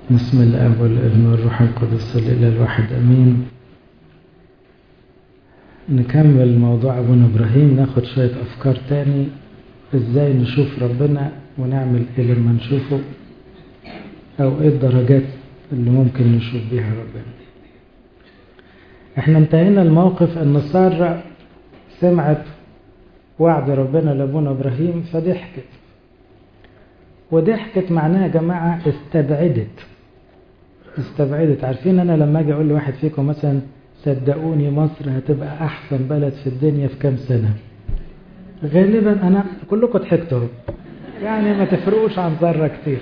بسم الله والابن والروح القدس الإله الواحد أمين نكمل موضوع أبونا إبراهيم ناخد شوية أفكار تاني إزاي نشوف ربنا ونعمل إيه لما نشوفه أو إيه الدرجات اللي ممكن نشوف بيها ربنا إحنا انتهينا الموقف أن سارة سمعت وعد ربنا لأبونا إبراهيم فضحكت وضحكت معناها يا جماعة استبعدت استبعدت عارفين أنا لما أجي أقول لواحد فيكم مثلا صدقوني مصر هتبقى أحسن بلد في الدنيا في كام سنة غالبا أنا كلكم ضحكتوا يعني ما تفرقوش عن ذرة كتير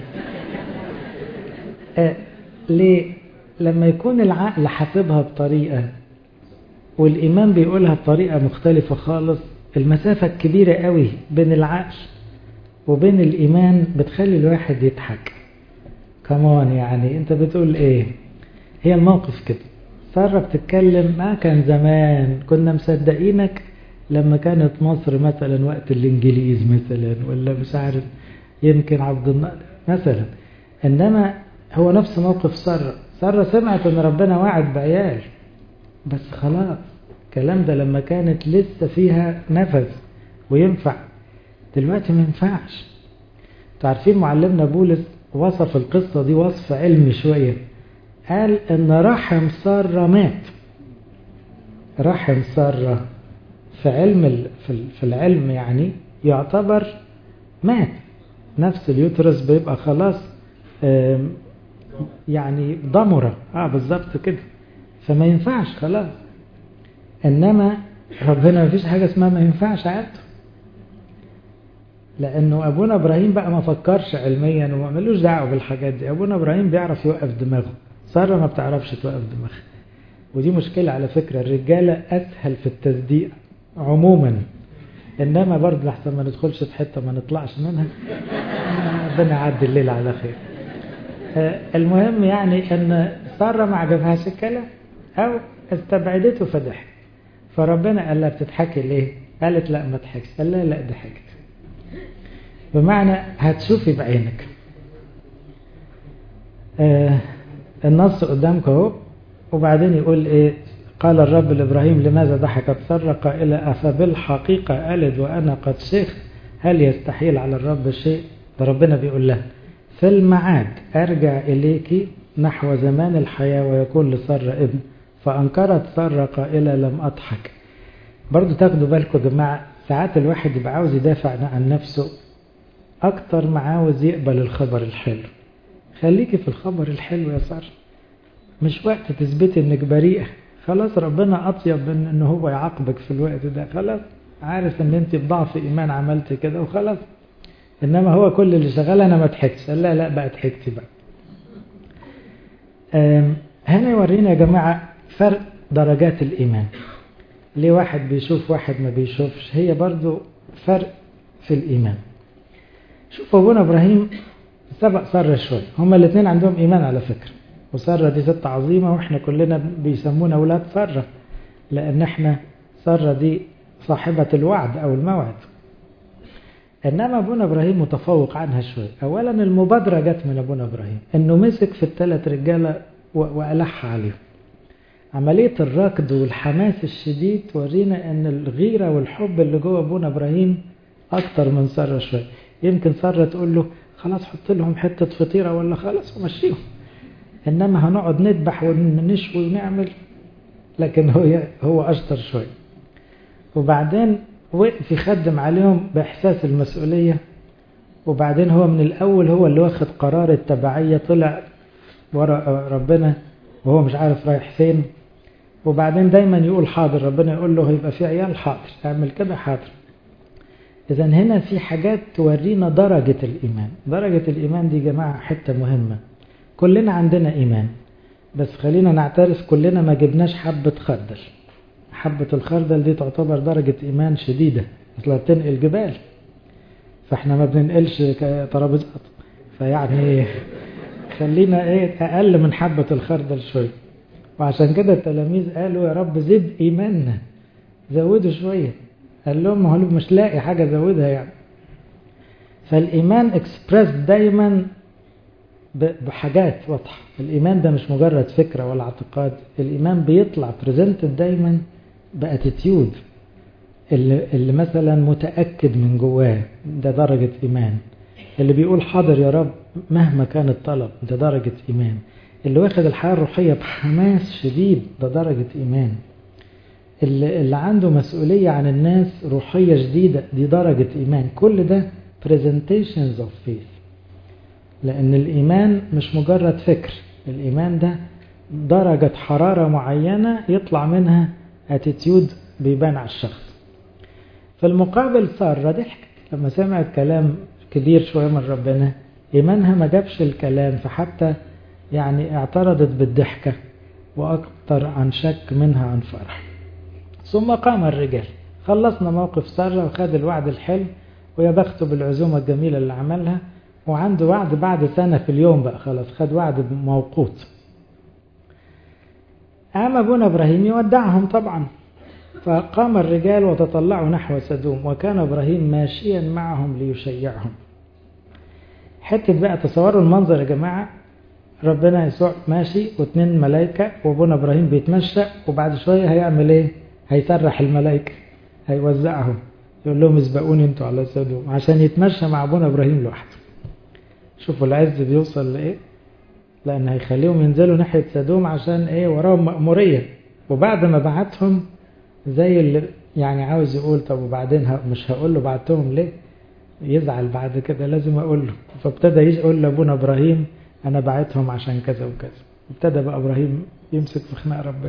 آه ليه لما يكون العقل حاسبها بطريقة والإيمان بيقولها بطريقة مختلفة خالص المسافة الكبيرة قوي بين العقل وبين الإيمان بتخلي الواحد يضحك كمان يعني أنت بتقول إيه هي الموقف كده سارة بتتكلم ما كان زمان كنا مصدقينك لما كانت مصر مثلا وقت الإنجليز مثلا ولا مش عارف يمكن عبد الناصر مثلا إنما هو نفس موقف سارة سارة سمعت إن ربنا وعد بعيال بس خلاص الكلام ده لما كانت لسه فيها نفس وينفع دلوقتي ما ينفعش تعرفين معلمنا بولس وصف القصة دي وصف علمي شوية قال ان رحم سارة مات رحم سارة في علم في العلم يعني يعتبر مات نفس اليوترس بيبقى خلاص يعني ضمرة اه بالظبط كده فما ينفعش خلاص انما ربنا ما فيش حاجة اسمها ما ينفعش عادته لانه ابونا ابراهيم بقى ما فكرش علميا وما ملوش دعوه بالحاجات دي ابونا ابراهيم بيعرف يوقف دماغه ساره ما بتعرفش توقف دماغها ودي مشكله على فكره الرجاله اسهل في التصديق عموما انما برضه لحسن ما ندخلش في حته ما نطلعش منها ربنا يعدي الليل على خير المهم يعني ان ساره ما عجبهاش الكلام او استبعدته فضحك فربنا قال لها بتضحكي ليه؟ قالت لا ما تضحكش قال لها لا ضحكت بمعنى هتشوفي بعينك آه النص قدامك اهو وبعدين يقول ايه قال الرب لابراهيم لماذا ضحكت سر قائلة افبالحقيقة ألد وانا قد شيخ هل يستحيل على الرب شيء ده ربنا بيقول لها في المعاد ارجع اليك نحو زمان الحياة ويكون لسر ابن فانكرت سر قائلة لم اضحك برضو تاخدوا بالكم يا جماعة ساعات الواحد يبقى عاوز يدافع عن نفسه أكتر ما عاوز يقبل الخبر الحلو خليكي في الخبر الحلو يا سارة مش وقت تثبتي انك بريئة خلاص ربنا أطيب من ان هو يعاقبك في الوقت ده خلاص عارف ان انت بضعف ايمان عملت كده وخلاص انما هو كل اللي شغال انا ما ضحكتش لا لا بقى ضحكتي بقى هنا يورينا يا جماعة فرق درجات الإيمان ليه واحد بيشوف واحد ما بيشوفش هي برضو فرق في الإيمان شوف أبونا إبراهيم سبق سارة شوي هما الاثنين عندهم إيمان على فكرة وسارة دي ست عظيمة وإحنا كلنا بيسمونا أولاد سارة لأن إحنا سارة دي صاحبة الوعد أو الموعد إنما أبونا إبراهيم متفوق عنها شوي أولا المبادرة جت من أبونا إبراهيم إنه مسك في الثلاث رجالة وألح عليهم عملية الركض والحماس الشديد تورينا أن الغيرة والحب اللي جوه أبونا إبراهيم أكتر من سارة شوي يمكن سارة تقول له خلاص حط لهم حتة فطيرة ولا خلاص ومشيهم إنما هنقعد نذبح ونشوي ونعمل لكن هو هو أشطر شوي وبعدين وقف يخدم عليهم بإحساس المسؤولية وبعدين هو من الأول هو اللي واخد قرار التبعية طلع ورا ربنا وهو مش عارف رايح فين وبعدين دايما يقول حاضر ربنا يقول له هيبقى في عيال حاضر اعمل كده حاضر إذا هنا في حاجات تورينا درجة الإيمان درجة الإيمان دي جماعة حتة مهمة كلنا عندنا إيمان بس خلينا نعترف كلنا ما جبناش حبة خردل حبة الخردل دي تعتبر درجة إيمان شديدة أصلا بتنقل جبال فإحنا ما بننقلش ترابيزات فيعني خلينا إيه أقل من حبة الخردل شوية وعشان كده التلاميذ قالوا يا رب زد إيماننا زودوا شوية قال لهم ما هو مش لاقي حاجة زودها يعني فالإيمان اكسبرس دايما بحاجات واضحة الإيمان ده مش مجرد فكرة ولا اعتقاد الإيمان بيطلع بريزنتد دايما باتيتيود اللي, اللي مثلا متأكد من جواه ده درجة إيمان اللي بيقول حاضر يا رب مهما كان الطلب ده درجة إيمان اللي واخد الحياة الروحية بحماس شديد ده درجة إيمان اللي, اللي عنده مسؤولية عن الناس روحية جديدة دي درجة إيمان كل ده presentations of faith لأن الإيمان مش مجرد فكر الإيمان ده درجة حرارة معينة يطلع منها اتيتيود بيبان على الشخص في المقابل سارة ضحكت لما سمعت كلام كبير شوية من ربنا إيمانها ما جابش الكلام فحتى يعني اعترضت بالضحكة وأكثر عن شك منها عن فرح ثم قام الرجال خلصنا موقف سارة وخد الوعد الحلو ويا بخته بالعزومة الجميلة اللي عملها وعنده وعد بعد سنة في اليوم بقى خلاص خد وعد موقوت قام أبونا إبراهيم يودعهم طبعا فقام الرجال وتطلعوا نحو سدوم وكان إبراهيم ماشيا معهم ليشيعهم حتة بقى تصوروا المنظر يا جماعة ربنا يسوع ماشي واثنين ملائكة وابونا إبراهيم بيتمشى وبعد شوية هيعمل ايه هيسرح الملائكة هيوزعهم يقول لهم اسبقوني انتوا على سدوم عشان يتمشى مع ابونا إبراهيم لوحده شوفوا العز بيوصل لإيه لأن هيخليهم ينزلوا ناحية سدوم عشان إيه وراهم مأمورية وبعد ما بعتهم زي اللي يعني عاوز يقول طب وبعدين مش هقول له بعتهم ليه يزعل بعد كده لازم أقول له فابتدى يقول لأبونا إبراهيم أنا بعتهم عشان كذا وكذا ابتدى بقى إبراهيم يمسك في خناق ربنا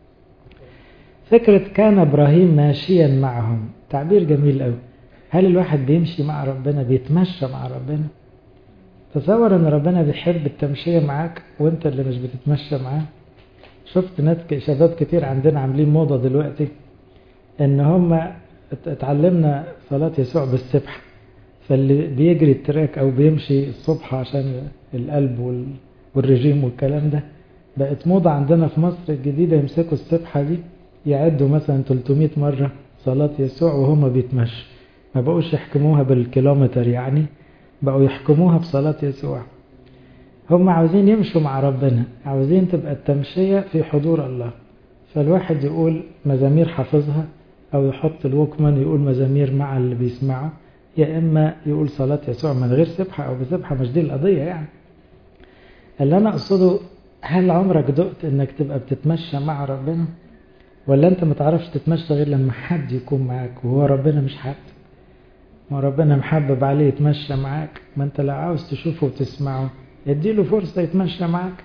فكرة كان إبراهيم ماشيا معهم تعبير جميل قوي هل الواحد بيمشي مع ربنا بيتمشى مع ربنا تصور ان ربنا بيحب التمشية معاك وانت اللي مش بتتمشى معاه شفت ناس شباب كتير عندنا عاملين موضة دلوقتي ان هم اتعلمنا صلاة يسوع بالسبحة فاللي بيجري التراك او بيمشي الصبح عشان القلب والرجيم والكلام ده بقت موضة عندنا في مصر الجديدة يمسكوا السبحة دي يعدوا مثلا 300 مرة صلاة يسوع وهم بيتمشوا ما بقوش يحكموها بالكيلومتر يعني بقوا يحكموها بصلاة يسوع هم عاوزين يمشوا مع ربنا عاوزين تبقى التمشية في حضور الله فالواحد يقول مزامير حافظها أو يحط الوكمان يقول مزامير مع اللي بيسمعه يا إما يقول صلاة يسوع من غير سبحة أو بسبحة مش دي القضية يعني اللي أنا أقصده هل عمرك دقت إنك تبقى بتتمشى مع ربنا ولا أنت ما تعرفش تتمشى غير لما حد يكون معاك وهو ربنا مش حد ما ربنا محبب عليه يتمشى معاك ما انت لو عاوز تشوفه وتسمعه اديله فرصة يتمشى معاك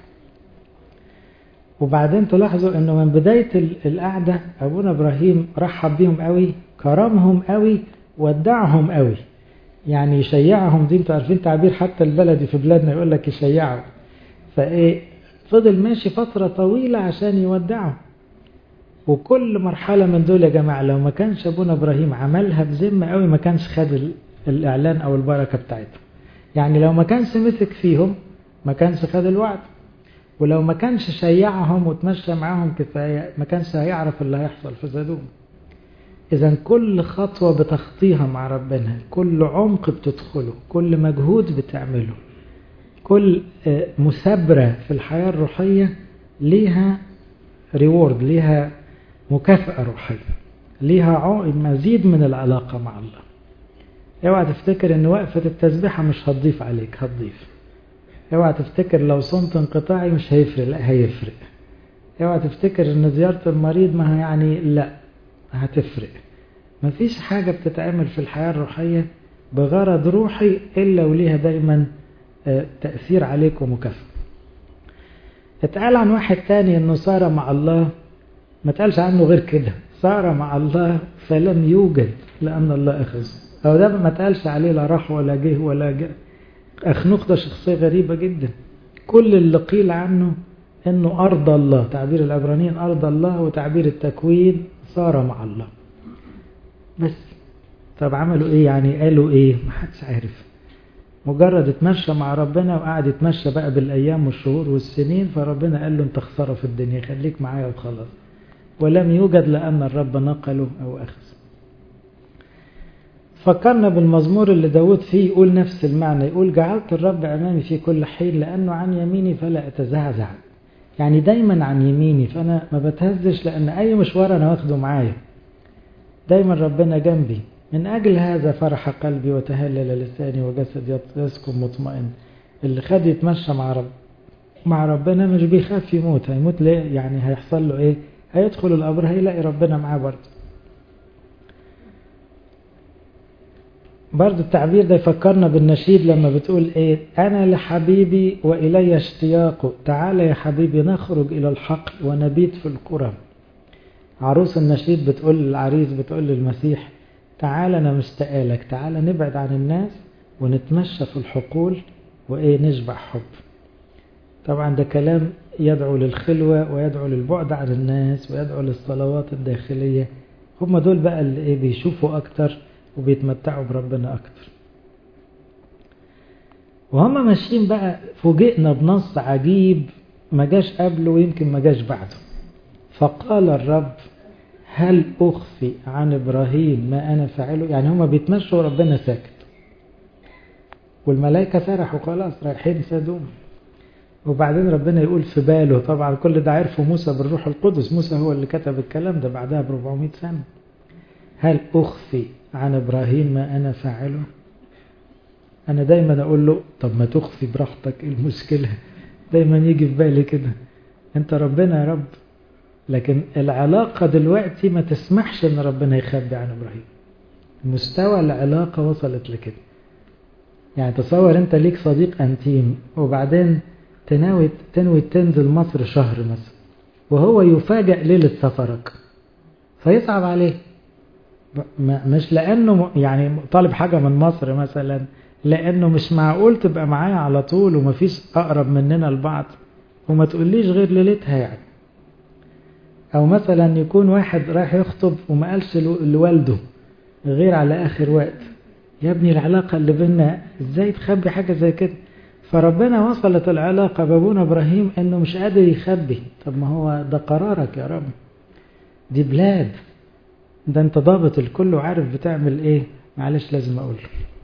وبعدين تلاحظوا انه من بداية القعدة ابونا ابراهيم رحب بيهم قوي كرمهم قوي ودعهم قوي يعني يشيعهم دي انتوا عارفين تعبير حتى البلدي في بلادنا يقول لك يشيعوا فايه فضل ماشي فترة طويلة عشان يودعهم وكل مرحلة من دول يا جماعة لو ما كانش أبونا إبراهيم عملها بذمة قوي ما كانش خد الإعلان أو البركة بتاعتهم يعني لو ما كانش مسك فيهم ما كانش خد الوعد ولو ما كانش شيعهم وتمشى معاهم كفاية ما كانش هيعرف اللي هيحصل في سدوم إذا كل خطوة بتخطيها مع ربنا كل عمق بتدخله كل مجهود بتعمله كل مثابرة في الحياة الروحية ليها ريورد ليها مكافأة روحية ليها مزيد من العلاقة مع الله اوعى تفتكر ان وقفة التسبيحة مش هتضيف عليك هتضيف اوعى تفتكر لو صمت انقطاعي مش هيفرق لا هيفرق اوعى تفتكر ان زيارة المريض ما يعني لا هتفرق مفيش حاجة بتتعمل في الحياة الروحية بغرض روحي إلا وليها دايما تأثير عليك ومكافأة اتقال عن واحد تاني انه صار مع الله ما تقالش عنه غير كده صار مع الله فلم يوجد لأن الله أخذ أو ده ما تقالش عليه لا راح ولا جه ولا جه أخنوخ ده شخصية غريبة جدا كل اللي قيل عنه انه أرض الله تعبير العبرانيين أرض الله وتعبير التكوين صار مع الله بس طب عملوا ايه يعني قالوا ايه ما حدش عارف مجرد اتمشى مع ربنا وقعد يتمشى بقى بالأيام والشهور والسنين فربنا قال له انت خسارة في الدنيا خليك معايا وخلاص ولم يوجد لأن الرب نقله أو أخذ فكرنا بالمزمور اللي داود فيه يقول نفس المعنى يقول جعلت الرب أمامي في كل حين لأنه عن يميني فلا أتزعزع يعني دايما عن يميني فأنا ما بتهزش لأن أي مشوار أنا واخده معايا دايما ربنا جنبي من أجل هذا فرح قلبي وتهلل لساني وجسد يسكن مطمئن اللي خد يتمشى مع رب مع ربنا مش بيخاف يموت هيموت ليه يعني هيحصل له ايه هيدخل القبر هيلاقي ربنا معاه برضه برضه التعبير ده يفكرنا بالنشيد لما بتقول ايه انا لحبيبي والي اشتياقه تعال يا حبيبي نخرج الى الحقل ونبيت في القرى عروس النشيد بتقول للعريس بتقول للمسيح تعال انا مشتاق لك تعال نبعد عن الناس ونتمشى في الحقول وايه نشبع حب طبعا ده كلام يدعو للخلوة ويدعو للبعد عن الناس ويدعو للصلوات الداخلية هم دول بقى اللي ايه بيشوفوا اكتر وبيتمتعوا بربنا اكتر وهم ماشيين بقى فوجئنا بنص عجيب ما جاش قبله ويمكن ما جاش بعده فقال الرب هل أخفي عن إبراهيم ما أنا فاعله يعني هما بيتمشوا وربنا ساكت والملائكة سرحوا خلاص رايحين سدوم وبعدين ربنا يقول في باله طبعا كل ده عرفه موسى بالروح القدس موسى هو اللي كتب الكلام ده بعدها ب 400 سنة هل أخفي عن إبراهيم ما أنا فاعله أنا دايما أقول له طب ما تخفي براحتك المشكلة دايما يجي في بالي كده أنت ربنا يا رب لكن العلاقة دلوقتي ما تسمحش ان ربنا يخبي عن ابراهيم مستوى العلاقة وصلت لكده يعني تصور انت ليك صديق انتيم وبعدين تناوي تنوي تنزل مصر شهر مثلا وهو يفاجأ ليلة سفرك فيصعب عليه مش لانه يعني طالب حاجة من مصر مثلا لانه مش معقول تبقى معايا على طول ومفيش اقرب مننا لبعض وما تقوليش غير ليلتها يعني او مثلا يكون واحد رايح يخطب وما قالش لوالده غير على اخر وقت يا ابني العلاقة اللي بينا ازاي تخبي حاجة زي كده فربنا وصلت العلاقة بابونا ابراهيم انه مش قادر يخبي طب ما هو ده قرارك يا رب دي بلاد ده انت ضابط الكل وعارف بتعمل ايه معلش لازم اقول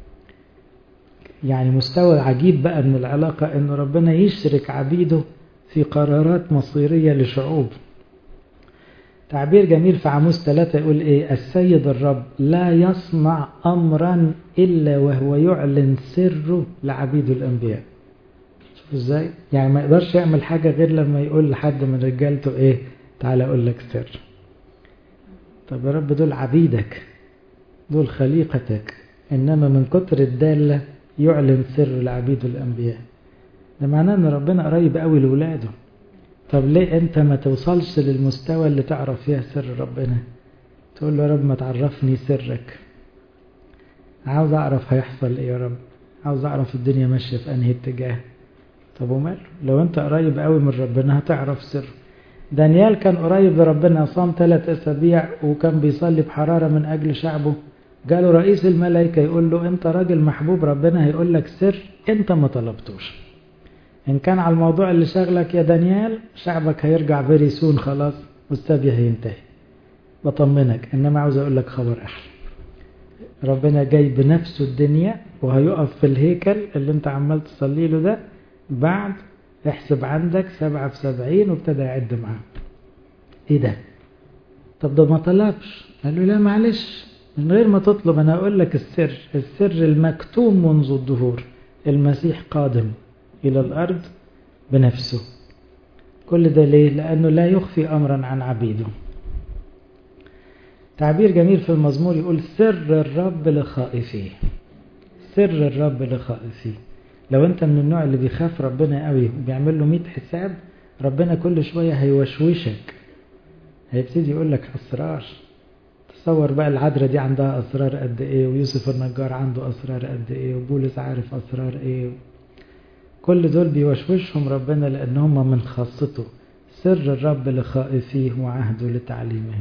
يعني مستوى عجيب بقى من العلاقة انه ربنا يشرك عبيده في قرارات مصيرية لشعوب تعبير جميل في عاموس ثلاثة يقول ايه السيد الرب لا يصنع امرا الا وهو يعلن سره لعبيده الانبياء شوف ازاي يعني ما يقدرش يعمل حاجة غير لما يقول لحد من رجالته ايه تعالى اقول لك سر طب يا رب دول عبيدك دول خليقتك انما من كتر الدالة يعلن سر لعبيده الانبياء ده معناه ان ربنا قريب قوي لاولاده طب ليه انت ما توصلش للمستوى اللي تعرف فيها سر ربنا تقول له يا رب ما تعرفني سرك عاوز اعرف هيحصل ايه يا رب عاوز اعرف الدنيا ماشية في انهي اتجاه طب وماله لو انت قريب قوي من ربنا هتعرف سر دانيال كان قريب لربنا صام ثلاث اسابيع وكان بيصلي بحرارة من اجل شعبه جاله رئيس الملائكة يقول له انت راجل محبوب ربنا هيقول لك سر انت ما طلبتوش إن كان على الموضوع اللي شغلك يا دانيال شعبك هيرجع فيري سون خلاص والسبي هينتهي بطمنك إنما عاوز أقول لك خبر أحلى ربنا جاي بنفسه الدنيا وهيقف في الهيكل اللي انت عمال تصلي له ده بعد احسب عندك سبعة في سبعين وابتدى يعد معاه ايه ده طب ده ما طلبش قال له لا معلش من غير ما تطلب انا اقول لك السر السر المكتوم منذ الظهور المسيح قادم إلى الأرض بنفسه كل ده ليه؟ لأنه لا يخفي أمرا عن عبيده تعبير جميل في المزمور يقول سر الرب لخائفيه سر الرب لخائفيه لو انت من النوع اللي بيخاف ربنا قوي وبيعمل له 100 حساب ربنا كل شوية هيوشوشك هيبتدي يقول لك أسرار تصور بقى العذراء دي عندها أسرار قد إيه ويوسف النجار عنده أسرار قد إيه وبولس عارف أسرار إيه كل دول بيوشوشهم ربنا لأن هم من خاصته سر الرب لخائفيه وعهده لتعليمهم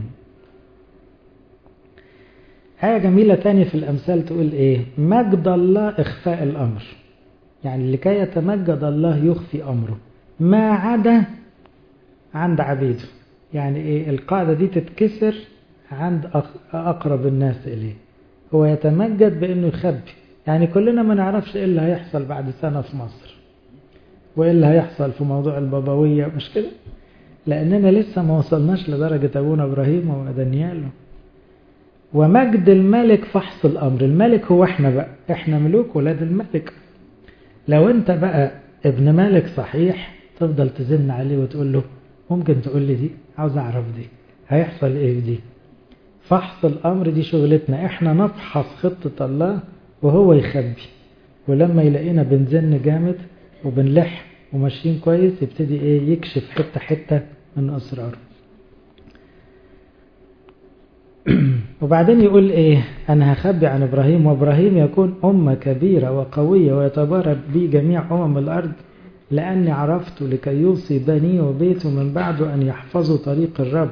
آية جميلة تانية في الأمثال تقول إيه مجد الله إخفاء الأمر يعني لكي يتمجد الله يخفي أمره ما عدا عند عبيده يعني إيه القاعدة دي تتكسر عند أقرب الناس إليه هو يتمجد بأنه يخبي يعني كلنا ما نعرفش إيه اللي هيحصل بعد سنة في مصر وإيه اللي هيحصل في موضوع البابوية مش كده لأننا لسه ما وصلناش لدرجة أبونا إبراهيم ودانيال ومجد الملك فحص الأمر الملك هو إحنا بقى إحنا ملوك ولاد الملك لو أنت بقى ابن ملك صحيح تفضل تزن عليه وتقول له ممكن تقول لي دي عاوز أعرف دي هيحصل إيه في دي فحص الأمر دي شغلتنا إحنا نفحص خطة الله وهو يخبي ولما يلاقينا بنزن جامد وبنلح وماشيين كويس يبتدي ايه يكشف حتة حتة من أسراره وبعدين يقول ايه انا هخبي عن ابراهيم وابراهيم يكون امة كبيرة وقوية ويتبارك بي جميع امم الارض لاني عرفت لكي يوصي بني وبيته من بعده ان يحفظوا طريق الرب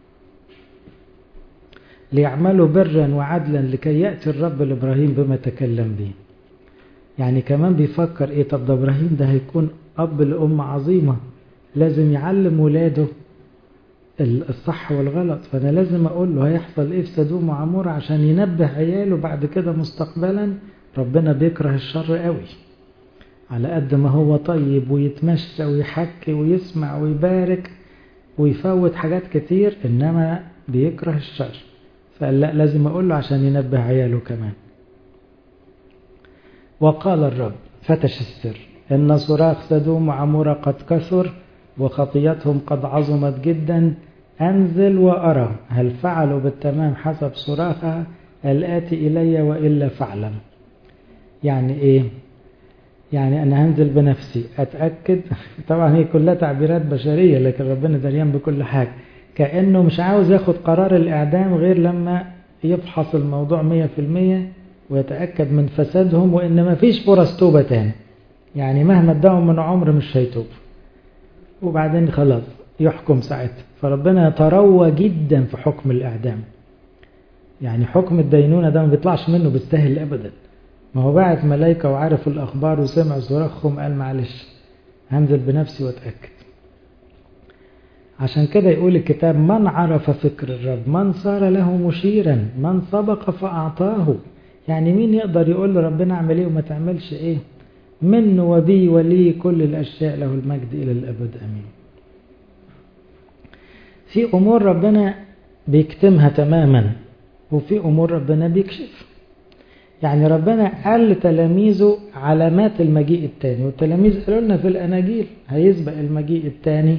ليعملوا برا وعدلا لكي يأتي الرب لإبراهيم بما تكلم به يعني كمان بيفكر ايه طب ده إبراهيم ده هيكون أب لأمة عظيمة لازم يعلم ولاده الصح والغلط فأنا لازم أقول له هيحصل إيه في سدوم وعمورة عشان ينبه عياله بعد كده مستقبلا ربنا بيكره الشر قوي على قد ما هو طيب ويتمشى ويحكي ويسمع ويبارك ويفوت حاجات كتير إنما بيكره الشر فقال لا لازم أقول له عشان ينبه عياله كمان وقال الرب فتش السر إن صراخ سدوم وعمورة قد كثر وخطيتهم قد عظمت جدا أنزل وأرى هل فعلوا بالتمام حسب صراخها الآتي إلي وإلا فعلا يعني إيه يعني أنا هنزل بنفسي أتأكد طبعا هي كلها تعبيرات بشرية لكن ربنا دريان بكل حاجة كأنه مش عاوز ياخد قرار الإعدام غير لما يفحص الموضوع مية في المية ويتأكد من فسادهم وإن ما فيش فرص توبة تاني يعني مهما اداهم من عمر مش هيتوب وبعدين خلاص يحكم ساعتها فربنا يتروى جدا في حكم الإعدام يعني حكم الدينونة ده ما بيطلعش منه بالسهل أبدا ما هو بعت ملايكة وعارف الأخبار وسمع صراخهم قال معلش هنزل بنفسي واتأكد عشان كده يقول الكتاب من عرف فكر الرب من صار له مشيرا من سبق فأعطاه يعني مين يقدر يقول له ربنا اعمل ايه وما تعملش ايه منه وبي ولي كل الأشياء له المجد إلى الأبد أمين في أمور ربنا بيكتمها تماما وفي أمور ربنا بيكشف يعني ربنا قال لتلاميذه علامات المجيء الثاني والتلاميذ قالوا لنا في الأناجيل هيسبق المجيء الثاني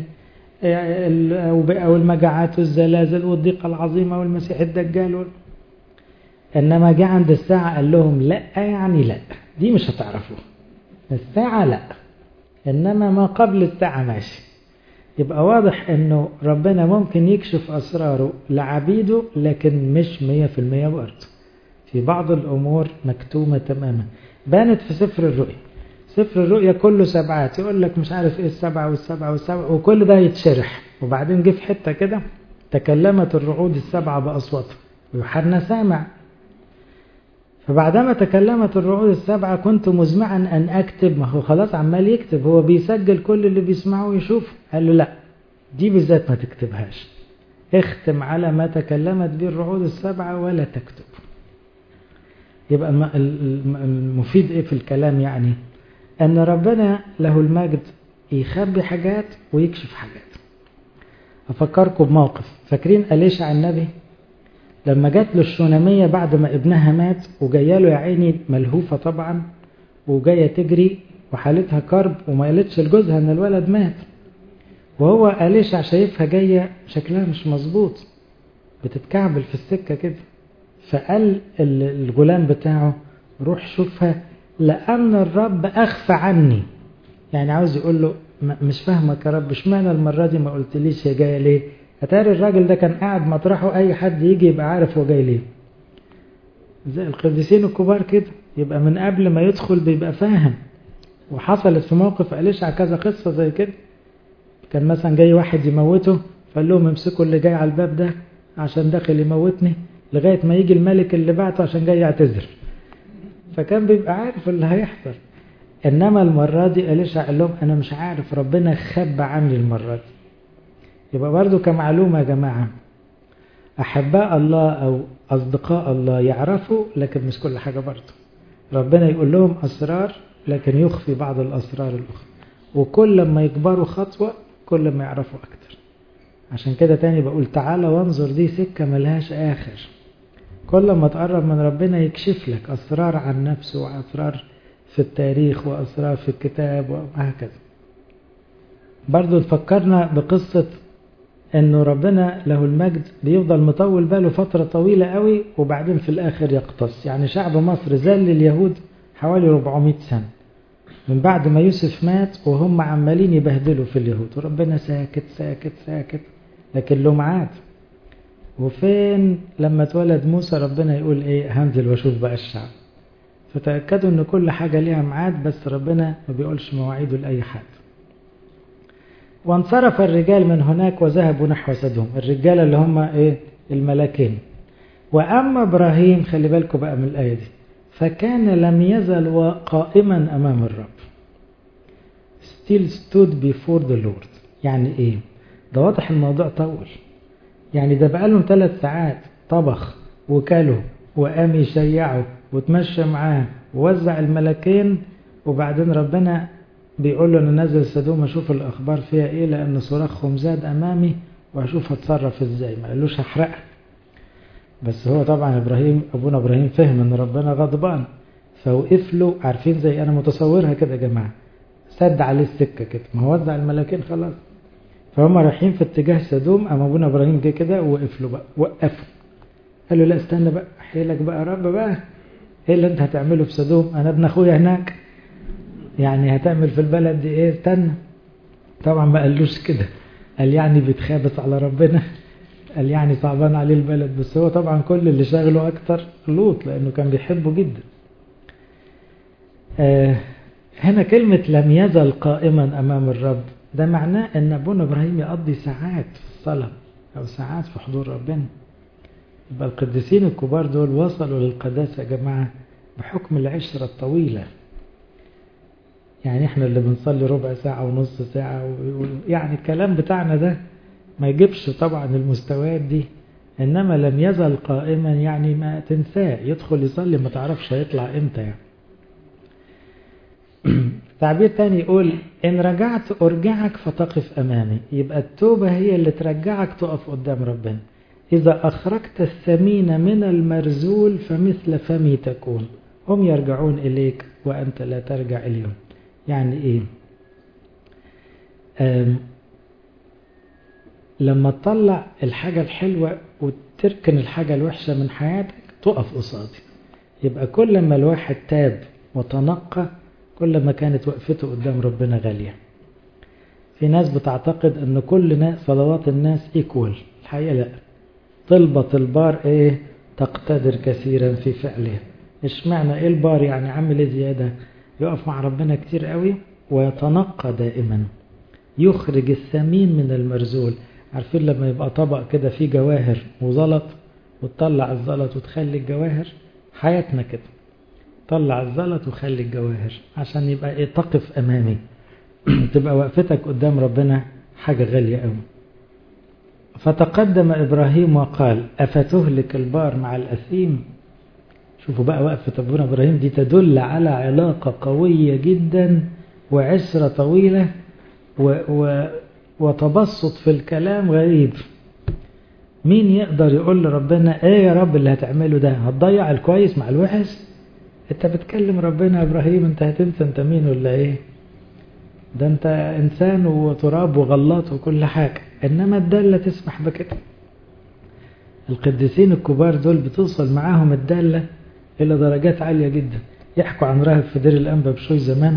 أو المجاعات والزلازل والضيقة العظيمة والمسيح الدجال إنما جاء عند الساعة قال لهم لا يعني لا دي مش هتعرفوها الساعة لا إنما ما قبل الساعة ماشي يبقى واضح إنه ربنا ممكن يكشف أسراره لعبيده لكن مش مية في المية برضه في بعض الأمور مكتومة تماما بانت في سفر الرؤيا سفر الرؤيا كله سبعات يقول لك مش عارف ايه السبعة والسبعة والسبعة وكل ده يتشرح وبعدين جه في حتة كده تكلمت الرعود السبعة بأصواتها ويوحنا سامع فبعدما تكلمت الرعود السبعة كنت مزمعا أن أكتب ما هو خلاص عمال يكتب هو بيسجل كل اللي بيسمعه ويشوف قال له لا دي بالذات ما تكتبهاش اختم على ما تكلمت به الرعود السبعة ولا تكتب يبقى المفيد ايه في الكلام يعني ان ربنا له المجد يخبي حاجات ويكشف حاجات افكركم بموقف فاكرين أليشع النبي لما جات له الشونامية بعد ما ابنها مات وجايه له يا عيني ملهوفة طبعا وجاية تجري وحالتها كرب وما قالتش لجوزها ان الولد مات وهو أليشع شايفها جاية شكلها مش مظبوط بتتكعبل في السكة كده فقال الغلام بتاعه روح شوفها لأن الرب أخفى عني يعني عاوز يقول له مش فاهمك يا رب اشمعنى المرة دي ما قلتليش هي جاية ليه أتاري الراجل ده كان قاعد مطرحه أي حد يجي يبقى عارف هو جاي ليه زي القديسين الكبار كده يبقى من قبل ما يدخل بيبقى فاهم وحصلت في موقف أليشع كذا قصة زي كده كان مثلا جاي واحد يموته فقال لهم امسكوا اللي جاي على الباب ده عشان داخل يموتني لغاية ما يجي الملك اللي بعته عشان جاي يعتذر فكان بيبقى عارف اللي هيحصل إنما المرة دي أليشع قال لهم أنا مش عارف ربنا خبى عني المرة دي يبقى برضو كمعلومة يا جماعة أحباء الله أو أصدقاء الله يعرفوا لكن مش كل حاجة برضه ربنا يقول لهم أسرار لكن يخفي بعض الأسرار الأخرى وكل ما يكبروا خطوة كل ما يعرفوا أكتر عشان كده تاني بقول تعالى وانظر دي سكة ملهاش آخر كل ما تقرب من ربنا يكشف لك أسرار عن نفسه وأسرار في التاريخ وأسرار في الكتاب وهكذا برضو تفكرنا بقصة أنه ربنا له المجد بيفضل مطول باله فترة طويلة قوي وبعدين في الآخر يقتص يعني شعب مصر زل اليهود حوالي 400 سنة من بعد ما يوسف مات وهم عمالين يبهدلوا في اليهود وربنا ساكت ساكت ساكت لكن له ميعاد وفين لما اتولد موسى ربنا يقول ايه هنزل واشوف بقى الشعب فتأكدوا ان كل حاجة ليها ميعاد بس ربنا ما بيقولش مواعيده لأي حد وانصرف الرجال من هناك وذهبوا نحو سدوم الرجال اللي هم ايه الملاكين وأما إبراهيم خلي بالكم بقى من الآية دي فكان لم يزل قائما أمام الرب still stood before the Lord يعني ايه ده واضح الموضوع طول يعني ده بقالهم ثلاث ساعات طبخ وكله وقام يشيعه وتمشى معاه ووزع الملكين وبعدين ربنا بيقول له انا نازل سدوم اشوف الاخبار فيها ايه لان صراخهم زاد امامي واشوف هتصرف ازاي ما قالوش هحرقها بس هو طبعا ابراهيم ابونا ابراهيم فهم ان ربنا غضبان فوقف له عارفين زي انا متصورها كده يا جماعه سد عليه السكه كده ما هو وزع الملكين خلاص فهم رايحين في اتجاه سدوم اما ابونا ابراهيم جه كده ووقف له بقى وقفه قال له لا استنى بقى حيلك بقى يا رب بقى ايه اللي انت هتعمله في سدوم انا ابن اخويا هناك يعني هتعمل في البلد دي ايه استنى طبعا ما قالوش كده قال يعني بيتخابس على ربنا قال يعني صعبان عليه البلد بس هو طبعا كل اللي شاغله اكتر لوط لانه كان بيحبه جدا آه هنا كلمة لم يزل قائما امام الرب ده معناه ان ابونا ابراهيم يقضي ساعات في الصلاة او ساعات في حضور ربنا يبقى القديسين الكبار دول وصلوا للقداسة يا جماعة بحكم العشرة الطويلة يعني احنا اللي بنصلي ربع ساعة ونص ساعة يعني الكلام بتاعنا ده ما يجيبش طبعا المستويات دي انما لم يزل قائما يعني ما تنساه يدخل يصلي ما تعرفش هيطلع امتى يعني تعبير تاني يقول ان رجعت ارجعك فتقف امامي يبقى التوبة هي اللي ترجعك تقف قدام ربنا إذا أخرجت الثمين من المرزول فمثل فمي تكون هم يرجعون إليك وأنت لا ترجع اليوم يعني إيه لما تطلع الحاجة الحلوة وتركن الحاجة الوحشة من حياتك تقف قصادي يبقى كل ما الواحد تاب وتنقى كل ما كانت وقفته قدام ربنا غالية في ناس بتعتقد ان كل ناس صلوات الناس ايكوال الحقيقة لا طلبة البار ايه تقتدر كثيرا في فعلها اشمعنى ايه البار يعني عامل ايه زيادة يقف مع ربنا كتير قوي ويتنقى دائما يخرج الثمين من المرزول عارفين لما يبقى طبق كده فيه جواهر وزلط وتطلع الزلط وتخلي الجواهر حياتنا كده طلع الزلط وخلي الجواهر عشان يبقى ايه تقف امامي تبقى وقفتك قدام ربنا حاجة غالية قوي فتقدم إبراهيم وقال أفتهلك البار مع الأثيم شوفوا بقى وقفة أبونا إبراهيم دي تدل على علاقة قوية جدا وعسرة طويلة و و وتبسط في الكلام غريب مين يقدر يقول لربنا ايه يا رب اللي هتعمله ده هتضيع الكويس مع الوحش انت بتكلم ربنا يا ابراهيم انت هتنسى انت مين ولا ايه ده انت انسان وتراب وغلط وكل حاجة انما الدالة تسمح بكده القديسين الكبار دول بتوصل معاهم الدالة الى درجات عالية جدا يحكوا عن راهب في دير الانبا بشوي زمان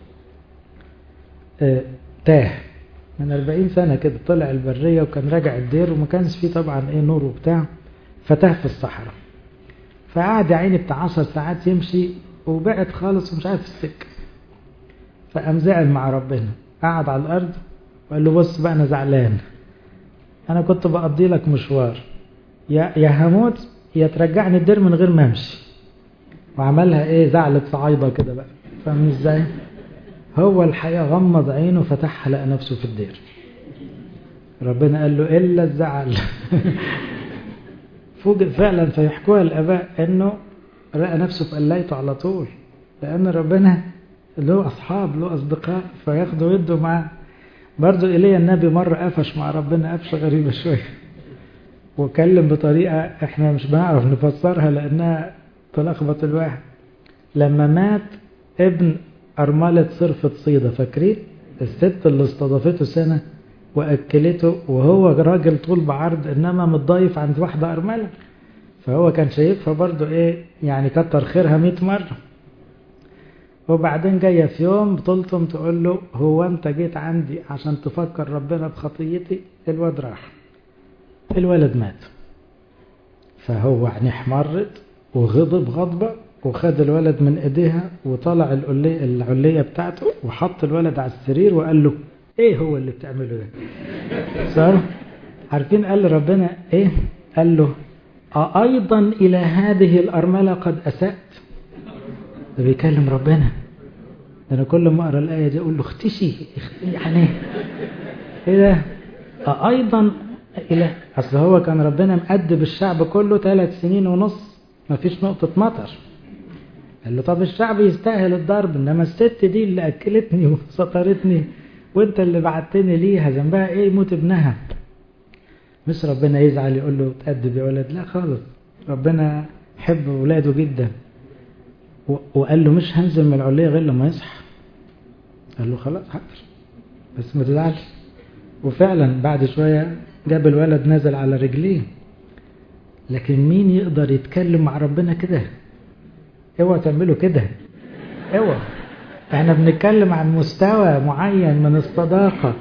اه تاه من 40 سنة كده طلع البرية وكان راجع الدير وما كانش فيه طبعا ايه نور وبتاع فتاه في الصحراء فقعد يا عيني بتاع 10 ساعات يمشي وبعد خالص ومش عارف السكه فقام زعل مع ربنا قعد على الأرض وقال له بص بقى أنا زعلان أنا كنت بقضي لك مشوار يا يا هموت يا ترجعني الدير من غير ما أمشي وعملها إيه زعلة صعايدة كده بقى فاهم إزاي؟ هو الحقيقة غمض عينه فتحها لقى نفسه في الدير ربنا قال له إلا الزعل فوجئ فعلا فيحكوها الآباء أنه لقى نفسه في قلايته على طول لأن ربنا له أصحاب له أصدقاء فياخدوا يدوا معاه برضو إلي النبي مرة قفش مع ربنا قفشة غريبة شوية وكلم بطريقة احنا مش بنعرف نفسرها لأنها تلخبط الواحد لما مات ابن أرملة صرفة صيدة فاكرين الست اللي استضافته سنة وأكلته وهو راجل طول بعرض إنما متضايف عند واحدة أرملة فهو كان شايفها برضو إيه يعني كتر خيرها مئة مرة وبعدين جاية في يوم بطلتم تقول له هو أنت جيت عندي عشان تفكر ربنا بخطيتي الواد راح الولد مات فهو يعني احمرت وغضب غضبة وخد الولد من ايديها وطلع العلية, العلية بتاعته وحط الولد على السرير وقال له ايه هو اللي بتعمله ده صار عارفين قال ربنا ايه قال له أيضا إلى هذه الأرملة قد أسأت ده بيكلم ربنا ده أنا كل ما أقرأ الآية دي أقول له اختشي يعني إيه ده أيضا إلى أصل هو كان ربنا مأدب الشعب كله ثلاث سنين ونص ما فيش نقطة مطر قال له طب الشعب يستاهل الضرب إنما الست دي اللي أكلتني وسطرتني وانت اللي بعتني ليها ذنبها ايه يموت ابنها مش ربنا يزعل يقول له تأدب يا ولد لا خالص ربنا حب ولاده جدا وقال له مش هنزل من العلية غير لما يصحى قال له خلاص حاضر بس ما تزعلش وفعلا بعد شوية جاب الولد نزل على رجليه لكن مين يقدر يتكلم مع ربنا كده اوعى تعملوا كده اوعى احنا بنتكلم عن مستوى معين من الصداقة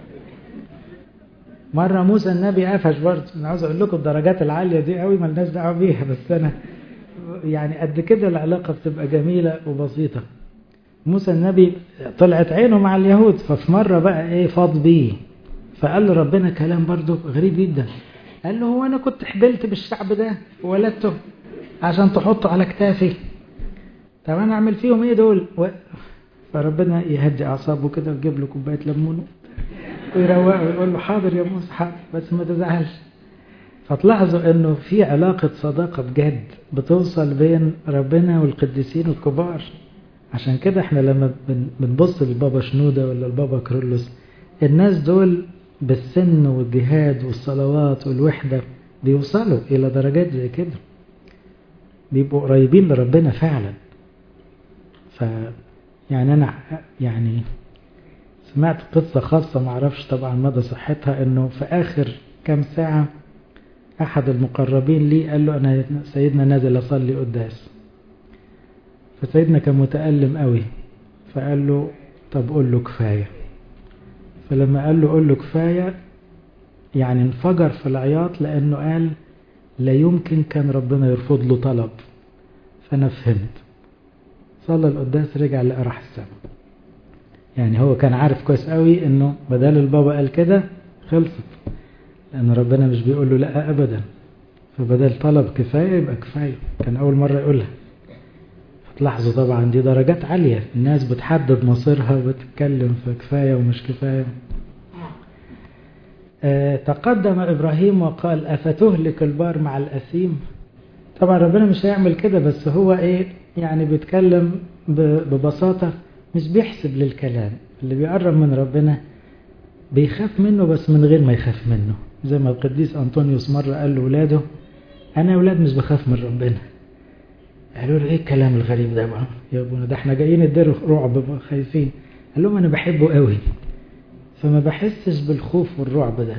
مرة موسى النبي قفش برضه انا عاوز اقول لكم الدرجات العالية دي قوي ملناش دعوة بيها بس انا يعني قد كده العلاقة بتبقى جميلة وبسيطة موسى النبي طلعت عينه مع اليهود ففي مرة بقى ايه فاض بيه فقال له ربنا كلام برضه غريب جدا قال له هو انا كنت حبلت بالشعب ده وولدته عشان تحطه على كتافي طب انا اعمل فيهم ايه دول و... فربنا يهدي اعصابه كده ويجيب له كوبايه ليمون ويروقه ويقول له حاضر يا موسى حاضر بس ما تزعلش فتلاحظوا انه في علاقة صداقة بجد بتوصل بين ربنا والقديسين الكبار عشان كده احنا لما بنبص للبابا شنودة ولا البابا كرولوس الناس دول بالسن والجهاد والصلوات والوحدة بيوصلوا إلى درجات زي كده بيبقوا قريبين لربنا فعلا ف يعني أنا يعني سمعت قصة خاصة معرفش طبعا مدى صحتها انه في آخر كام ساعة أحد المقربين لي قال له أنا سيدنا نازل أصلي قداس فسيدنا كان متألم قوي فقال له طب قول له كفاية فلما قال له قول له كفاية يعني انفجر في العياط لأنه قال لا يمكن كان ربنا يرفض له طلب فأنا فهمت صلى القداس رجع لقى راح السما يعني هو كان عارف كويس قوي انه بدل البابا قال كده خلصت لان ربنا مش بيقول له لا ابدا فبدل طلب كفاية يبقى كفاية كان اول مرة يقولها فتلاحظوا طبعا دي درجات عالية الناس بتحدد مصيرها وبتتكلم في كفاية ومش كفاية آه تقدم ابراهيم وقال افتهلك البار مع الاثيم طبعا ربنا مش هيعمل كده بس هو ايه يعني بيتكلم ببساطة مش بيحسب للكلام اللي بيقرب من ربنا بيخاف منه بس من غير ما يخاف منه زي ما القديس أنطونيوس مرة قال لأولاده أنا أولاد مش بخاف من ربنا قالوا له إيه الكلام الغريب ده بقى يا ابونا ده احنا جايين ندير رعب خايفين قال لهم أنا بحبه قوي فما بحسش بالخوف والرعب ده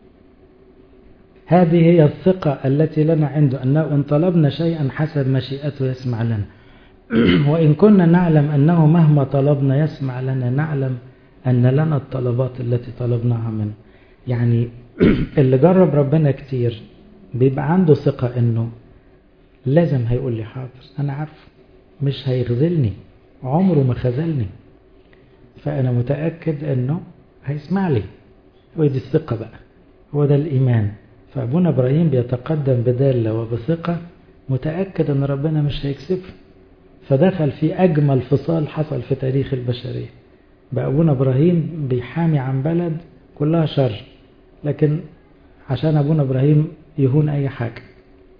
هذه هي الثقة التي لنا عنده أنه إن طلبنا شيئا حسب مشيئته يسمع لنا وإن كنا نعلم أنه مهما طلبنا يسمع لنا نعلم أن لنا الطلبات التي طلبناها منه يعني اللي جرب ربنا كتير بيبقى عنده ثقة أنه لازم هيقول لي حاضر أنا عارف مش هيخذلني عمره ما خذلني فأنا متأكد أنه هيسمع لي ودي الثقة بقى هو ده الإيمان فأبونا إبراهيم بيتقدم بدالة وبثقة متأكد أن ربنا مش هيكسفه فدخل في أجمل فصال حصل في تاريخ البشرية بقى أبونا إبراهيم بيحامي عن بلد كلها شر لكن عشان أبونا إبراهيم يهون أي حاجة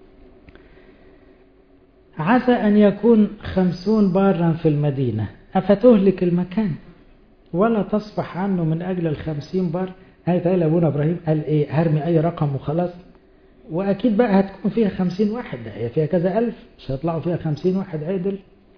عسى أن يكون خمسون بارا في المدينة أفتهلك المكان ولا تصفح عنه من أجل الخمسين بار هاي تقال أبونا إبراهيم قال إيه هرمي أي رقم وخلاص وأكيد بقى هتكون فيها خمسين واحد ده هي فيها كذا ألف مش هيطلعوا فيها خمسين واحد عدل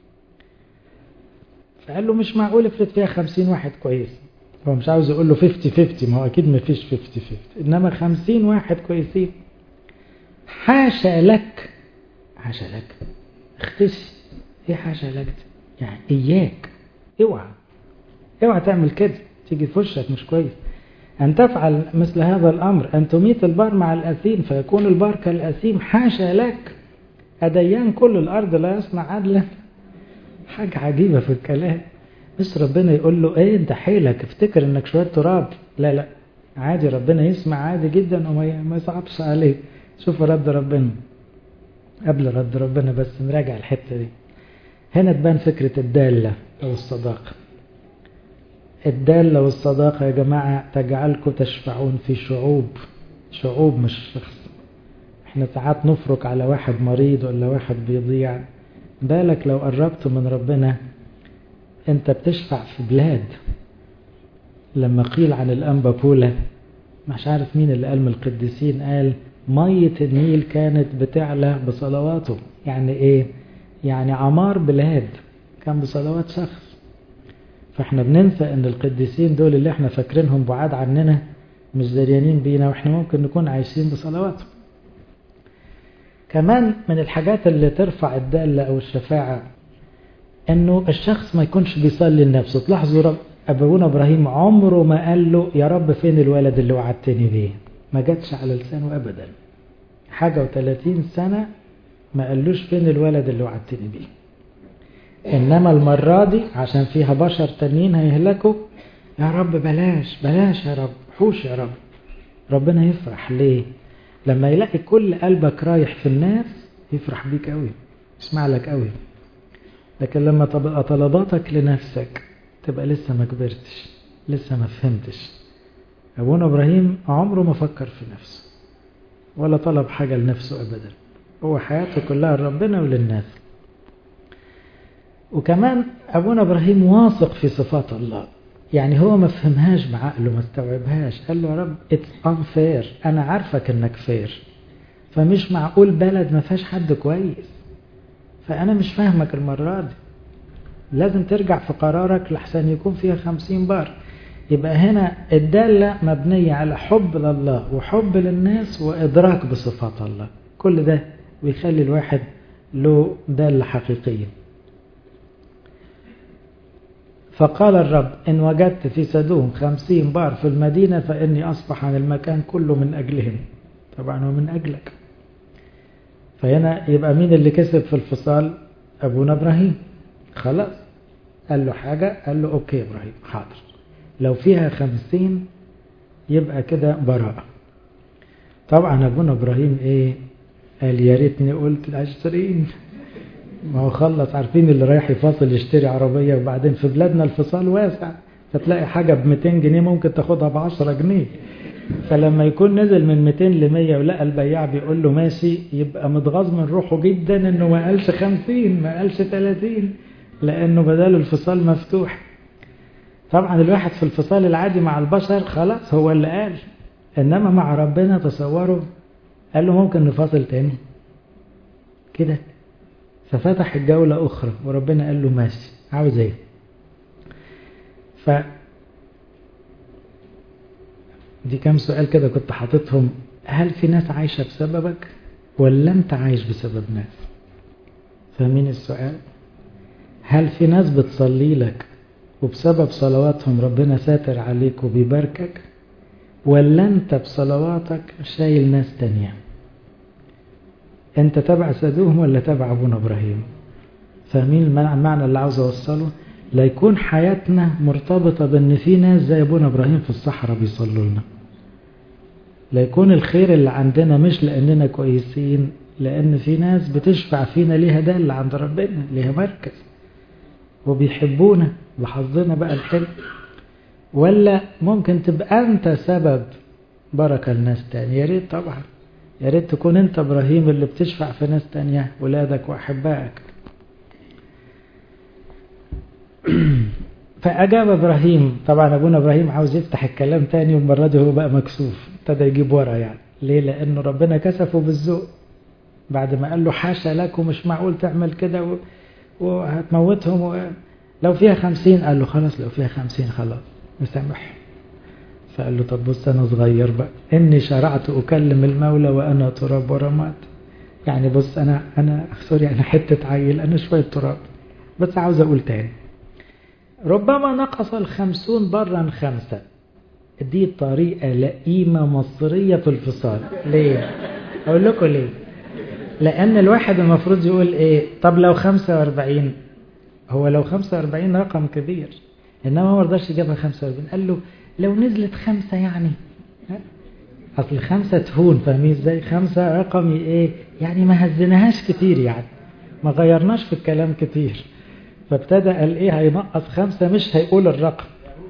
فقال له مش معقول افرض فيها خمسين واحد كويس هو مش عاوز يقول له 50 50 ما هو أكيد ما فيش 50 50 إنما خمسين واحد كويسين حاشا لك حاشا لك اختشي ايه حاشا لك دي يعني إياك اوعى اوعى تعمل كده تيجي في وشك مش كويس أن تفعل مثل هذا الأمر أن تميت البار مع الأثيم فيكون البار كالأثيم حاشا لك أديان كل الأرض لا يصنع عدلا حاجة عجيبة في الكلام بس ربنا يقول له ايه انت حيلك افتكر انك شوية تراب لا لا عادي ربنا يسمع عادي جدا وما يصعبش عليه شوف رد ربنا قبل رد ربنا بس نراجع الحتة دي هنا تبان فكرة الدالة أو الصداقة الدالة والصداقة يا جماعة تجعلكم تشفعون في شعوب شعوب مش شخص احنا ساعات نفرك على واحد مريض ولا واحد بيضيع بالك لو قربت من ربنا انت بتشفع في بلاد لما قيل عن الأنبا بولا مش عارف مين اللي قال من القديسين قال مية النيل كانت بتعلى بصلواته يعني ايه يعني عمار بلاد كان بصلوات شخص فاحنا بننسى ان القديسين دول اللي احنا فاكرينهم بعاد عننا مش دريانين بينا واحنا ممكن نكون عايشين بصلواتهم كمان من الحاجات اللي ترفع الدالة او الشفاعة انه الشخص ما يكونش بيصلي لنفسه تلاحظوا رب ابونا ابراهيم عمره ما قال له يا رب فين الولد اللي وعدتني بيه ما جاتش على لسانه ابدا حاجة وثلاثين سنة ما قالوش فين الولد اللي وعدتني بيه انما المرة دي عشان فيها بشر تانيين هيهلكوا يا رب بلاش بلاش يا رب حوش يا رب ربنا يفرح ليه لما يلاقي كل قلبك رايح في الناس يفرح بيك قوي يسمع لك قوي لكن لما تبقى طلباتك لنفسك تبقى لسه ما كبرتش لسه ما فهمتش أبونا إبراهيم عمره ما فكر في نفسه ولا طلب حاجة لنفسه أبدا هو حياته كلها لربنا وللناس وكمان أبونا إبراهيم واثق في صفات الله يعني هو ما فهمهاش بعقله ما استوعبهاش قال له يا رب it's unfair أنا عارفك إنك فير فمش معقول بلد ما فيهاش حد كويس فأنا مش فاهمك المرة دي لازم ترجع في قرارك لحسن يكون فيها خمسين بار يبقى هنا الدالة مبنية على حب لله وحب للناس وإدراك بصفات الله كل ده بيخلي الواحد له دالة حقيقية فقال الرب إن وجدت في سدوم خمسين بار في المدينة فإني أصبح عن المكان كله من أجلهم طبعا ومن أجلك فهنا يبقى مين اللي كسب في الفصال أبونا إبراهيم خلاص قال له حاجة قال له أوكي إبراهيم حاضر لو فيها خمسين يبقى كده براءة طبعا أبونا إبراهيم إيه قال يا ريتني قلت عشرين ما هو خلص عارفين اللي رايح يفاصل يشتري عربية وبعدين في بلادنا الفصال واسع فتلاقي حاجة ب 200 جنيه ممكن تاخدها ب 10 جنيه فلما يكون نزل من 200 ل 100 ولقى البياع بيقول له ماشي يبقى متغاظ من روحه جدا انه ما قالش 50 ما قالش 30 لانه بدل الفصال مفتوح طبعا الواحد في الفصال العادي مع البشر خلاص هو اللي قال انما مع ربنا تصوروا قال له ممكن نفاصل تاني كده ففتح الجولة أخرى وربنا قال له ماشي عاوز ايه ف دي كام سؤال كده كنت حاططهم هل في ناس عايشة بسببك ولا انت عايش بسبب ناس فاهمين السؤال هل في ناس بتصلي لك وبسبب صلواتهم ربنا ساتر عليك وبيباركك ولا انت بصلواتك شايل ناس تانية انت تبع سدوم ولا تبع ابونا ابراهيم فاهمين المعنى اللي عاوز اوصله لا يكون حياتنا مرتبطة بان في ناس زي ابونا ابراهيم في الصحراء بيصلوا لنا لا يكون الخير اللي عندنا مش لاننا كويسين لان في ناس بتشفع فينا ليها دالة عند ربنا ليها مركز وبيحبونا وحظنا بقى الحلو ولا ممكن تبقى انت سبب بركة لناس تاني يا ريت طبعا يا ريت تكون انت ابراهيم اللي بتشفع في ناس تانية ولادك واحبائك فأجاب إبراهيم طبعا أبونا إبراهيم عاوز يفتح الكلام تاني والمرة دي هو بقى مكسوف ابتدى يجيب ورا يعني ليه لأنه ربنا كسفه بالذوق بعد ما قال له حاشا لك ومش معقول تعمل كده و... وهتموتهم و... لو فيها خمسين قال له خلاص لو فيها خمسين خلاص مسامح فقال له طب بص أنا صغير بقى إني شرعت أكلم المولى وأنا تراب ورماد يعني بص أنا أنا سوري أنا حتة عيل أنا شوية تراب بس عاوز أقول تاني ربما نقص الخمسون برا خمسة دي طريقة لئيمة مصرية في الفصال ليه أقول لكم ليه لأن الواحد المفروض يقول إيه طب لو خمسة واربعين هو لو خمسة واربعين رقم كبير إنما هو مرضاش يجيبها خمسة واربعين قال له لو نزلت خمسة يعني أصل خمسة تهون فاهمين إزاي خمسة رقم إيه يعني ما هزناهاش كتير يعني ما غيرناش في الكلام كتير فابتدى قال ايه هينقص خمسة مش هيقول الرقم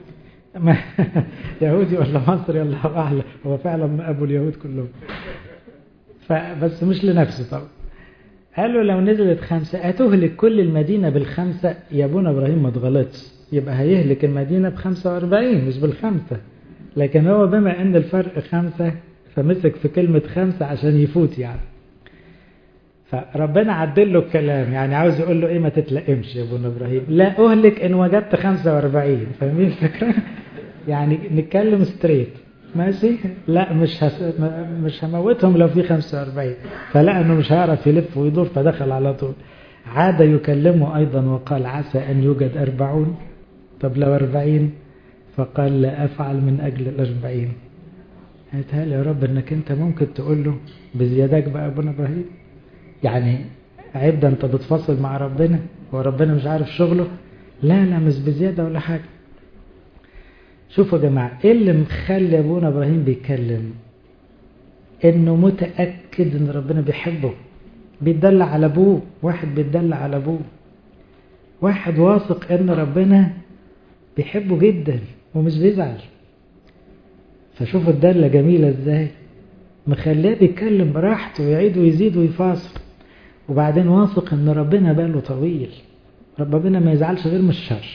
يهودي ولا مصري الله اعلم هو فعلا ما ابو اليهود كلهم فبس مش لنفسه طبعا قال له لو نزلت خمسة هتهلك كل المدينة بالخمسة يا ابونا ابراهيم ما تغلطش يبقى هيهلك المدينة بخمسة واربعين مش بالخمسة لكن هو بما ان الفرق خمسة فمسك في كلمة خمسة عشان يفوت يعني فربنا عدل له الكلام يعني عاوز يقول له ايه ما تتلائمش يا ابونا ابراهيم لا اهلك ان وجدت 45 فاهمين الفكره يعني نتكلم ستريت ماشي لا مش هس... مش هموتهم لو في 45 فلا انه مش هيعرف يلف ويدور فدخل على طول عاد يكلمه ايضا وقال عسى ان يوجد 40 طب لو 40 فقال لا افعل من اجل الأربعين هيتهيألي يا رب انك انت ممكن تقول له بزيادك بقى ابونا ابراهيم يعني عيب ده انت بتفصل مع ربنا هو ربنا مش عارف شغله لا لا مش بزيادة ولا حاجة شوفوا يا جماعة ايه اللي مخلي ابونا ابراهيم بيتكلم انه متأكد ان ربنا بيحبه بيتدلع على ابوه واحد بيتدلع على ابوه واحد واثق ان ربنا بيحبه جدا ومش بيزعل فشوفوا الدالة جميلة ازاي مخليه بيتكلم براحته ويعيد ويزيد ويفاصل وبعدين واثق ان ربنا باله طويل ربنا ما يزعلش غير من الشر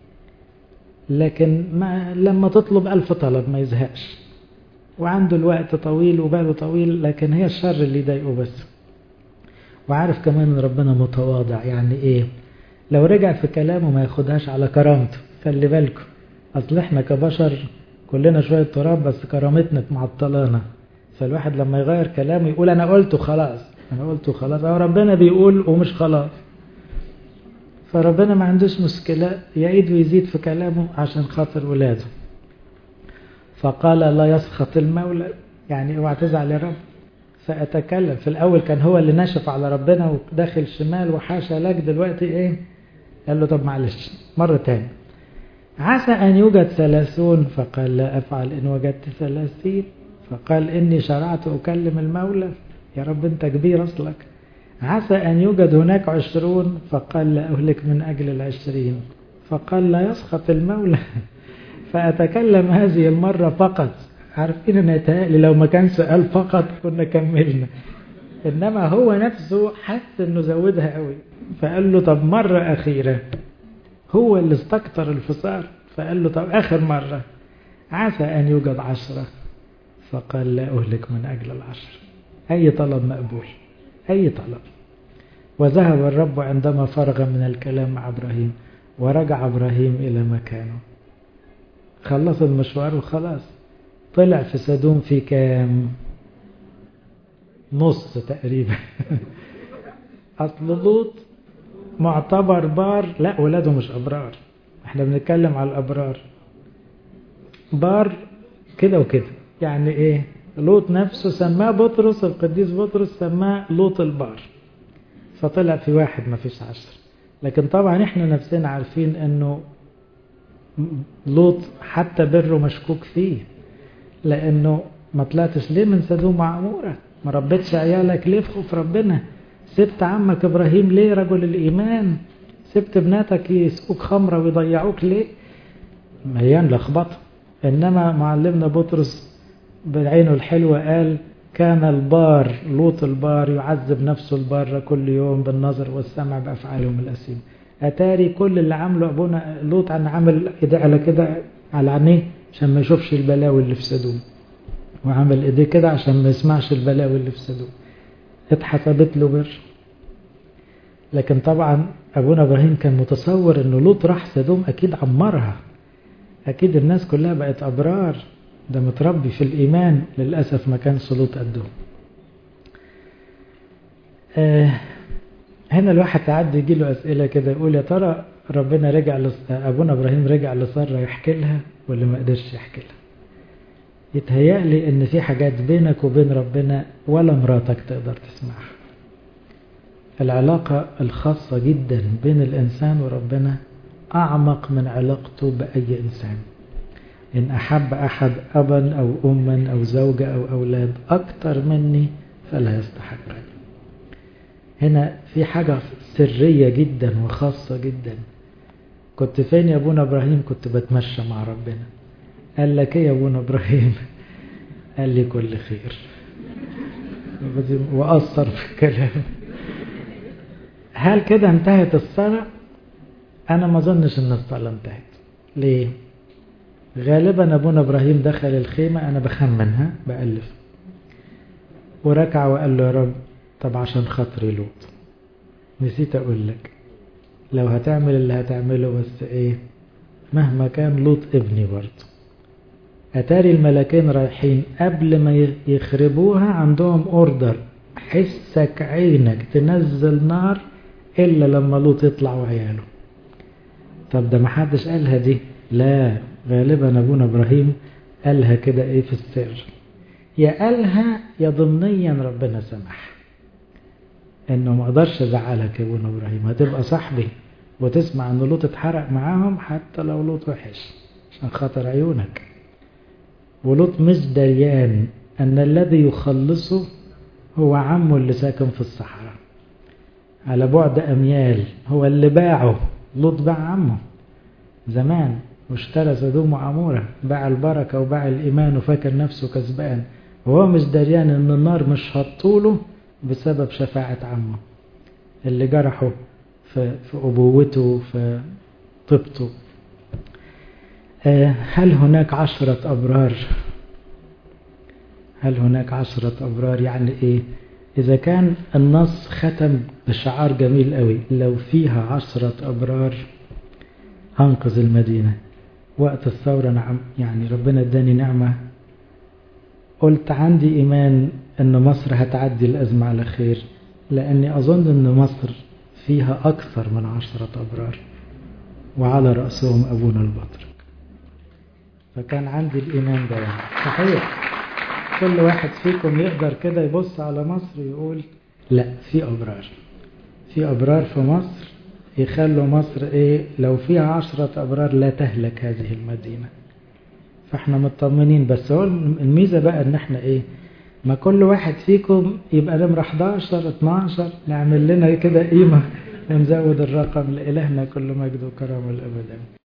لكن ما لما تطلب ألف طلب ما يزهقش وعنده الوقت طويل وباله طويل لكن هي الشر اللي يضايقه بس وعارف كمان ان ربنا متواضع يعني ايه لو رجع في كلامه ما ياخدهاش على كرامته خلي بالكم اصل احنا كبشر كلنا شوية تراب بس كرامتنا معطلانا فالواحد لما يغير كلامه يقول انا قلته خلاص انا قلته خلاص او ربنا بيقول ومش خلاص فربنا ما عندوش مشكلة يعيد ويزيد في كلامه عشان خاطر ولاده فقال لا يسخط المولى يعني اوعى تزعل يا رب فأتكلم في الأول كان هو اللي نشف على ربنا وداخل شمال وحاشا لك دلوقتي ايه قال له طب معلش مرة تاني عسى أن يوجد ثلاثون فقال لا أفعل إن وجدت ثلاثين فقال إني شرعت أكلم المولى يا رب أنت كبير أصلك عسى أن يوجد هناك عشرون فقال لا أهلك من أجل العشرين فقال لا يسخط المولى فأتكلم هذه المرة فقط عارفين أن يتهيألي لو ما كان سؤال فقط كنا كملنا إنما هو نفسه حس أنه زودها قوي فقال له طب مرة أخيرة هو اللي استكتر الفصار فقال له طب آخر مرة عسى أن يوجد عشرة فقال لا أهلك من أجل العشر أي طلب مقبول أي طلب وذهب الرب عندما فرغ من الكلام مع إبراهيم ورجع إبراهيم إلى مكانه خلص المشوار وخلاص طلع في سدوم في كام نص تقريبا أصل لوط معتبر بار لا ولاده مش أبرار احنا بنتكلم على الأبرار بار كده وكده يعني ايه لوط نفسه سماه بطرس القديس بطرس سماه لوط البار فطلع في واحد ما فيش عشر لكن طبعا احنا نفسنا عارفين انه لوط حتى بره مشكوك فيه لانه ما طلعتش ليه من سدوم عمورة ما ربيتش عيالك ليه في خوف ربنا سبت عمك ابراهيم ليه رجل الايمان سبت بناتك يسقوك خمرة ويضيعوك ليه مليان لخبطه انما معلمنا بطرس بعينه الحلوة قال كان البار لوط البار يعذب نفسه البار كل يوم بالنظر والسمع بأفعالهم الأسيم أتاري كل اللي عمله أبونا لوط عن عمل إيديه على كده على عينيه عشان ما يشوفش البلاوي اللي في سدوم وعمل إيديه كده عشان ما يسمعش البلاوي اللي في سدوم اتحسبت له بر لكن طبعا أبونا إبراهيم كان متصور أنه لوط راح سدوم أكيد عمرها أكيد الناس كلها بقت أبرار ده متربي في الإيمان للأسف ما كانش لوط قدهم آه هنا الواحد ساعات يجي له أسئلة كده يقول يا ترى ربنا رجع لص... أبونا إبراهيم رجع لسارة يحكي لها ولا ما قدرش يحكي لها يتهيألي إن في حاجات بينك وبين ربنا ولا مراتك تقدر تسمعها العلاقة الخاصة جدا بين الإنسان وربنا أعمق من علاقته بأي إنسان إن أحب أحد أبا أو أما أو زوجة أو أولاد أكتر مني فلا يستحقني هنا في حاجة سرية جدا وخاصة جدا كنت فين يا أبونا إبراهيم كنت بتمشى مع ربنا قال لك ايه يا أبونا إبراهيم قال لي كل خير وأثر في الكلام هل كده انتهت الصلاة أنا ما أظنش إن الصلاة انتهت ليه غالبا أبونا إبراهيم دخل الخيمة أنا بخمنها بألف وركع وقال له يا رب طب عشان خاطري لوط نسيت أقول لك لو هتعمل اللي هتعمله بس إيه مهما كان لوط ابني برضه أتاري الملكين رايحين قبل ما يخربوها عندهم أوردر حسك عينك تنزل نار إلا لما لوط يطلع وعياله طب ده محدش قالها دي لا غالبا أبونا إبراهيم قالها كده إيه في السر يا قالها يا ضمنيا ربنا سمح إنه ما أقدرش أزعلك يا أبونا إبراهيم هتبقى صاحبي وتسمع إن لوط اتحرق معاهم حتى لو لوط وحش عشان خاطر عيونك ولوط مش دريان أن الذي يخلصه هو عمه اللي ساكن في الصحراء على بعد أميال هو اللي باعه لوط باع عمه زمان واشترى سدوم وعمورة باع البركة وباع الإيمان وفاكر نفسه كسبان وهو مش دريان ان النار مش هتطوله بسبب شفاعة عمه اللي جرحه في, في أبوته في طبته هل هناك عشرة أبرار هل هناك عشرة أبرار يعني إيه إذا كان النص ختم بشعار جميل قوي لو فيها عشرة أبرار هنقذ المدينة وقت الثورة نعم يعني ربنا اداني نعمة قلت عندي إيمان أن مصر هتعدي الأزمة على خير لأني أظن أن مصر فيها أكثر من عشرة أبرار وعلى رأسهم أبونا البطرك فكان عندي الإيمان ده يعني صحيح كل واحد فيكم يقدر كده يبص على مصر ويقول لا في أبرار في أبرار في مصر يخلوا مصر إيه لو فيها عشرة أبرار لا تهلك هذه المدينة فاحنا مطمنين بس هو الميزة بقى ان احنا ايه ما كل واحد فيكم يبقى نمرة 11 12 نعمل لنا كده قيمة ونزود الرقم لإلهنا كل مجد وكرم الأبد